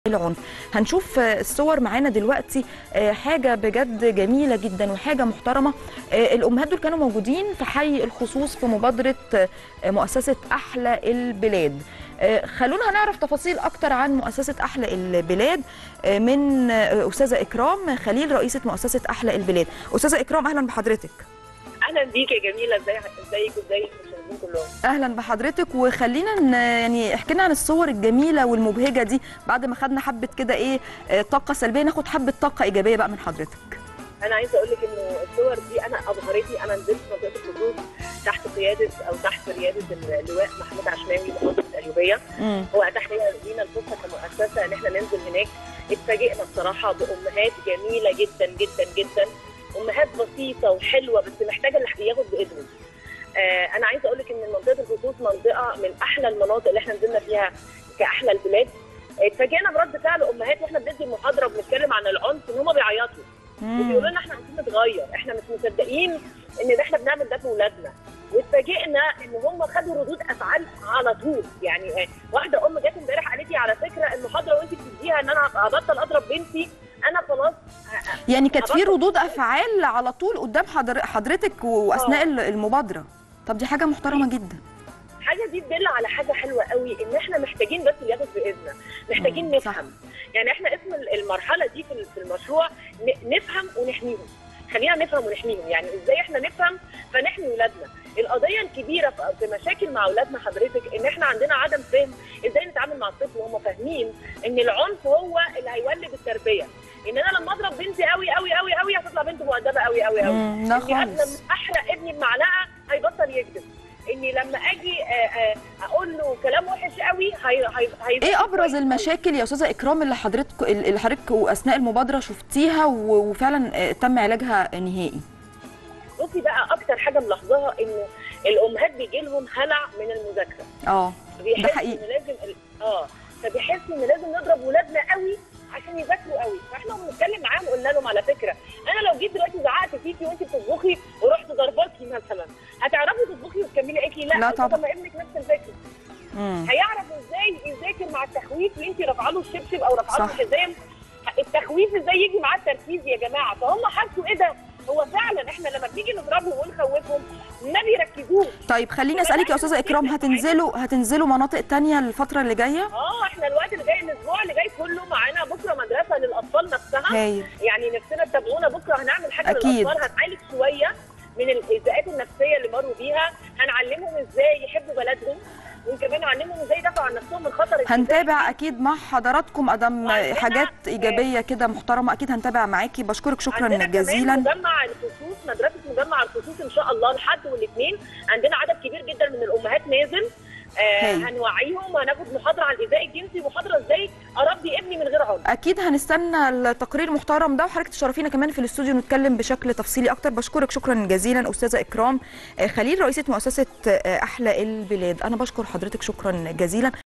العنف هنشوف الصور معانا دلوقتي حاجة بجد جميلة جدا وحاجة محترمة الأمهات دول كانوا موجودين في حي الخصوص في مبادرة مؤسسة أحلى البلاد خلونا هنعرف تفاصيل أكتر عن مؤسسة أحلى البلاد من أستاذة إكرام خليل رئيسة مؤسسة أحلى البلاد أستاذة إكرام أهلا بحضرتك اهلا بيك يا جميله ازاي ازيك وازي المشاهدين كلهم اهلا بحضرتك وخلينا يعني احكي لنا عن الصور الجميله والمبهجه دي بعد ما خدنا حبه كده ايه طاقه سلبيه ناخد حبه طاقه ايجابيه بقى من حضرتك انا عايزه اقول لك انه الصور دي انا ابهرتني انا نزلت منطقه الخصوص تحت قياده او تحت رياده اللواء محمود عشماوي محافظه القليوبيه هو اتاح لينا الفرصه كمؤسسه ان احنا ننزل هناك اتفاجئنا بصراحه بامهات جميله جدا جدا جدا امهات بسيطه وحلوه بس محتاجه اللي ياخد بايدهم. آه انا عايزه اقول لك ان منطقه الخصوص منطقه من احلى المناطق اللي احنا نزلنا فيها كاحلى البلاد. اتفاجئنا برد فعل امهات واحنا بندي المحاضره وبنتكلم عن العنف ان هم بيعيطوا. وبيقولوا لنا احنا عايزين نتغير، احنا مش مصدقين ان احنا بنعمل ده في اولادنا. واتفاجئنا ان هم خدوا ردود افعال على طول، يعني واحده ام جت امبارح قالت لي على فكره المحاضره وانت بتديها ان انا هبطل اضرب بنتي انا خلاص يعني كانت في ردود افعال على طول قدام حضر حضرتك واثناء أوه. المبادره طب دي حاجه محترمه جدا حاجه دي تدل على حاجه حلوه قوي ان احنا محتاجين بس اللي ياخد باذننا محتاجين مم. نفهم صح. يعني احنا اسم المرحله دي في المشروع نفهم ونحميهم خلينا نفهم ونحميهم يعني ازاي احنا نفهم فنحمي ولادنا القضيه الكبيره في مشاكل مع اولادنا حضرتك ان احنا عندنا عدم فهم ازاي نتعامل مع الطفل وهم فاهمين ان العنف هو اللي هيولد التربيه ان انا لما اضرب بنتي قوي قوي قوي قوي هتطلع بنت مؤدبه قوي قوي قوي اني قبل ما احرق ابني بمعلقه هيبطل يكذب اني لما اجي اقول له كلام وحش قوي هي هي هي ايه ابرز المشاكل يا استاذه اكرام اللي حضرتك اللي حضرتك اثناء المبادره شفتيها وفعلا تم علاجها نهائي بصي بقى اكتر حاجه ملاحظاها انه الامهات بيجي لهم هلع من المذاكره اه ده حقيقي إن لازم اه فبيحس ان لازم نضرب ولادنا قوي عشان يذاكروا قوي فاحنا بنتكلم معاهم قلنا لهم على فكره انا لو جيت دلوقتي زعقت فيكي وانت بتطبخي ورحت ضرباكي مثلا هتعرفي تطبخي وتكملي قالت لي لا, لا طبعا ما ابنك نفس الفكره هيعرف ازاي يذاكر مع التخويف وانت رافعه له الشبشب او رافعه له الحزام التخويف ازاي يجي معاه التركيز يا جماعه فهم حسوا ايه ده هو فعلا احنا لما بنيجي نضربهم ونخوفهم ما بيركزوش طيب خليني اسالك يا استاذه اكرام هتنزلوا هتنزلوا مناطق تانية الفتره اللي جايه اه احنا الوقت اللي جاي الاسبوع اللي جاي كله معانا بكره مدرسه للاطفال نفسها هاي. يعني نفسنا تتابعونا بكره هنعمل حاجه أكيد. للاطفال هنعالج شويه من الايذاءات النفسيه اللي مروا بيها هنعلمهم ازاي يحبوا بلدهم وكمان نعلمهم ازاي يدافعوا عن نفسهم من خطر هنتابع اكيد مع حضراتكم ادم حاجات ايجابيه كده محترمه اكيد هنتابع معاكي بشكرك شكرا جزيلا مجمع الخصوص مدرسه مجمع الخصوص ان شاء الله الحد والاثنين عندنا عدد كبير جدا من الامهات نازل آه هنوعيهم وهناخد محاضره عن الايذاء الجنسي ومحاضره ازاي اربي ابني من غير عنف اكيد هنستنى التقرير المحترم ده وحضرتك تشرفينا كمان في الاستوديو نتكلم بشكل تفصيلي اكتر بشكرك شكرا جزيلا استاذه اكرام خليل رئيسه مؤسسه احلى البلاد انا بشكر حضرتك شكرا جزيلا